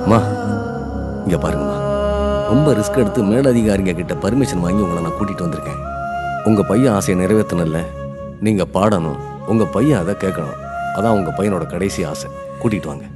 அம்மா இங்க பாருங்கம்மா ரொம்ப ரிஸ்க் எடுத்து மேலதிகாரிங்க கிட்ட பர்மிஷன் வாங்கி உங்களை நான் கூட்டிட்டு வந்திருக்கேன் உங்க பையன் ஆசையை நிறைவேற்றணும்ல நீங்க பாடணும் உங்க பையன் அதை கேட்கணும் அதான் உங்க பையனோட கடைசி ஆசை கூட்டிட்டு வாங்க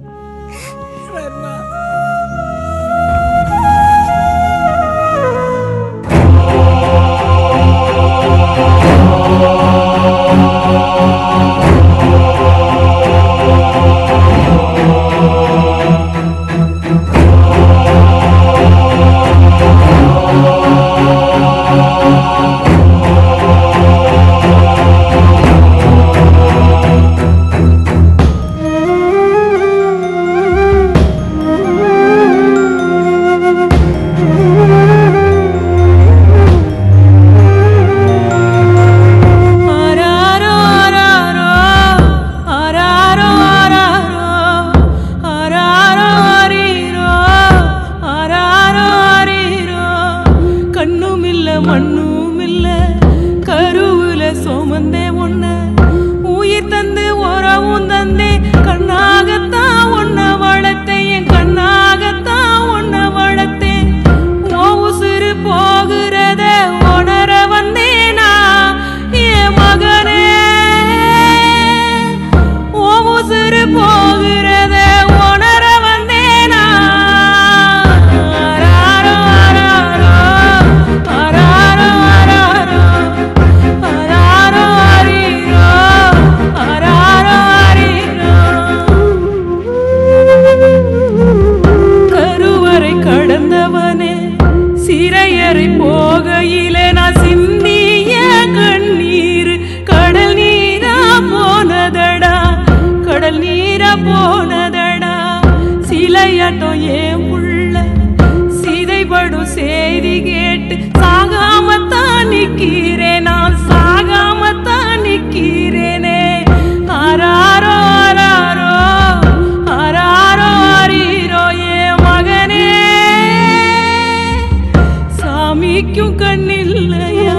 ஆராரோ ஆராரோ ஆராரோ ஆராரோ ஆராரோ ஆரீரோ ஆராரோ ஆரீரோ கண்ணும் இல்ல மண்ணும் இல்ல கருவுல சோமந்தே ஒண்ணு உயிர் தந்து உறவும் தந்தே கண்ணாகத்தான் ஒன்ன வளர்த்தேன் என் கண்ணாகத்தான் ஒன்ன வளர்த்தேன் ஓ உசுறு போகிறத உணர வந்தேனா என் மகனே ஓ உசுறு போகிறத உணர வந்தேனா ஆராரோ ஆராரோ ஆராரோ ஆராரோ ஆராரோ ஆரீரோ ஆராரோ ஆரீரோ கருவறை கடந்தவனே சிறையறை போகையிலே நான் சிந்திய கண்ணீர் கடல் நீரா போனதடா கடல் நீரா போனதடா சிலையாட்டம் ஏன் உள்ள சிதைபடும் செய்தி கேட்டு சாகாமத்தான் நிக்கிறேன் நான் சாகாமத்தான் நிக்கிறேனே ஆராரோ ஆராரோ ஆராரோ ஆரீரோ ஏ மகனே சாமிக்கும் கண்ணில்லையா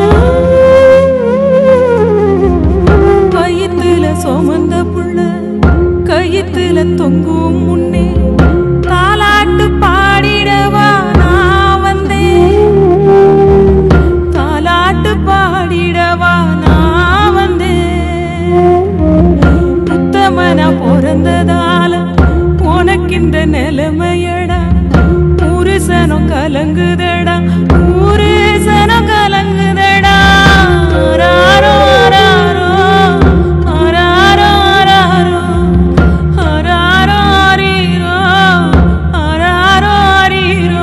வயித்துல சுமந்த புள்ள கயித்துல தொங்கும் முன்னே தாலாட்டு பாடிடவா நான் வந்தேன் தாலாட்டு பாடிடவா நான் வந்தேன் உத்தமனா பிறந்ததால உனக்கு இந்த நிலைமையடா புருஷனும் கலங்குதடா புருஷனும் கலங்குதடா ஆராரோ ஆராரோ ஆராரோ ஆராரோ ஆராரோ ஆரீரோ ஆராரோ ஆரீரோ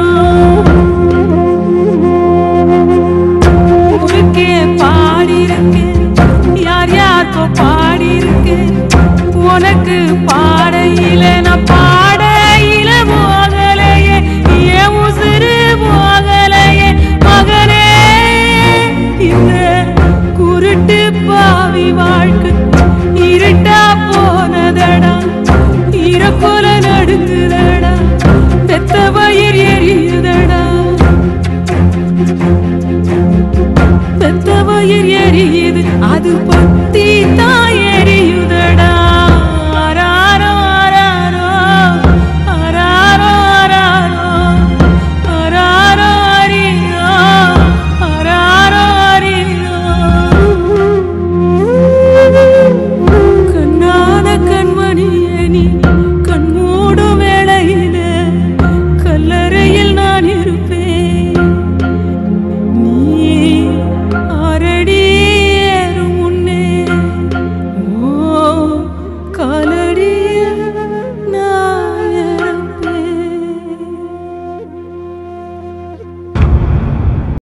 ஊருக்கே பாடியிருக்கேன் யார் யாருக்கோ பாடியிருக்கேன் உனக்கு பாடையில நான் பாடையில போகலையே ஏன் உசுறு போகலையே மகனே இந்த குருட்டு பாவி வாழ்க்கை இருட்டா போனதடா இறப்போல நடுங்குதடா பெத்த பயிர் எரியுதடா பெத்த பயிர்